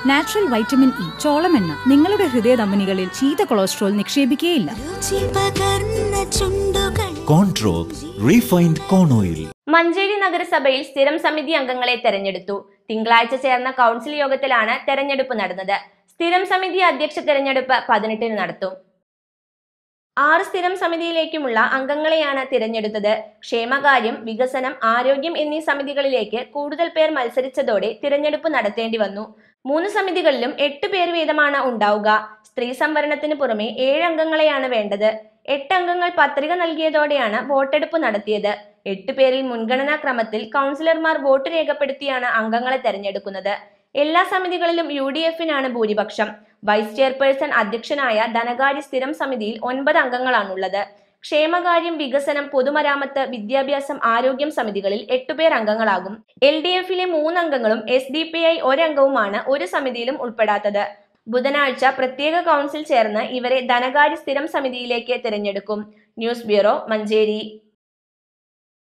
natural vitamin E ചോളമെണ്ണ നിങ്ങളുടെ ഹൃദയധമനികളിൽ ചീത്ത cholesterol നിക്ഷേപിക്കുകയില്ല രുചി പകർന്ന ചുണ്ടുകൾ കോൺട്രോപ്പ് റീഫൈൻഡ് കോൺ ഓയിൽ മഞ്ചേരി നഗരസഭയിൽ സ്ഥിരം സമിതി അംഗങ്ങളെ തെരഞ്ഞെടുത്തു തിങ്കളാഴ്ച ചേർന്ന കൗൺസിൽ യോഗത്തിലാണ് തെരഞ്ഞെടുപ്പ് നടന്നത് സ്ഥിരം സമിതി അധ്യക്ഷ തെരഞ്ഞെടുപ്പ് പതിനെട്ടിന് നടത്തും ആറ് സ്ഥിരം സമിതിയിലേക്കുമുള്ള അംഗങ്ങളെയാണ് തിരഞ്ഞെടുത്തത് ക്ഷേമകാര്യം വികസനം ആരോഗ്യം എന്നീ സമിതികളിലേക്ക് കൂടുതൽ പേർ മത്സരിച്ചതോടെ തിരഞ്ഞെടുപ്പ് നടത്തേണ്ടി വന്നു മൂന്ന് സമിതികളിലും എട്ട് പേർ വീതമാണ് ഉണ്ടാവുക സ്ത്രീ സംവരണത്തിന് പുറമെ ഏഴ് അംഗങ്ങളെയാണ് വേണ്ടത് എട്ട് അംഗങ്ങൾ പത്രിക നൽകിയതോടെയാണ് വോട്ടെടുപ്പ് നടത്തിയത് എട്ട് പേരിൽ മുൻഗണനാ ക്രമത്തിൽ കൗൺസിലർമാർ വോട്ട് രേഖപ്പെടുത്തിയാണ് അംഗങ്ങളെ തെരഞ്ഞെടുക്കുന്നത് എല്ലാ സമിതികളിലും യു ഡി എഫിനാണ് ഭൂരിപക്ഷം വൈസ് ചെയർപേഴ്സൺ അധ്യക്ഷനായ ധനകാര്യ സ്ഥിരം സമിതിയിൽ ഒൻപത് അംഗങ്ങളാണുള്ളത് ക്ഷേമകാര്യം വികസനം പൊതുമരാമത്ത് വിദ്യാഭ്യാസം ആരോഗ്യം സമിതികളിൽ എട്ടുപേർ അംഗങ്ങളാകും എൽ ഡി എഫിലെ മൂന്നംഗങ്ങളും എസ് ഡി പി ഐ ഒരംഗവുമാണ് ഒരു സമിതിയിലും ഉൾപ്പെടാത്തത് ബുധനാഴ്ച പ്രത്യേക കൗൺസിൽ ചേർന്ന് ഇവരെ ധനകാര്യ സ്ഥിരം സമിതിയിലേക്ക് തിരഞ്ഞെടുക്കും ന്യൂസ് ബ്യൂറോ മഞ്ചേരി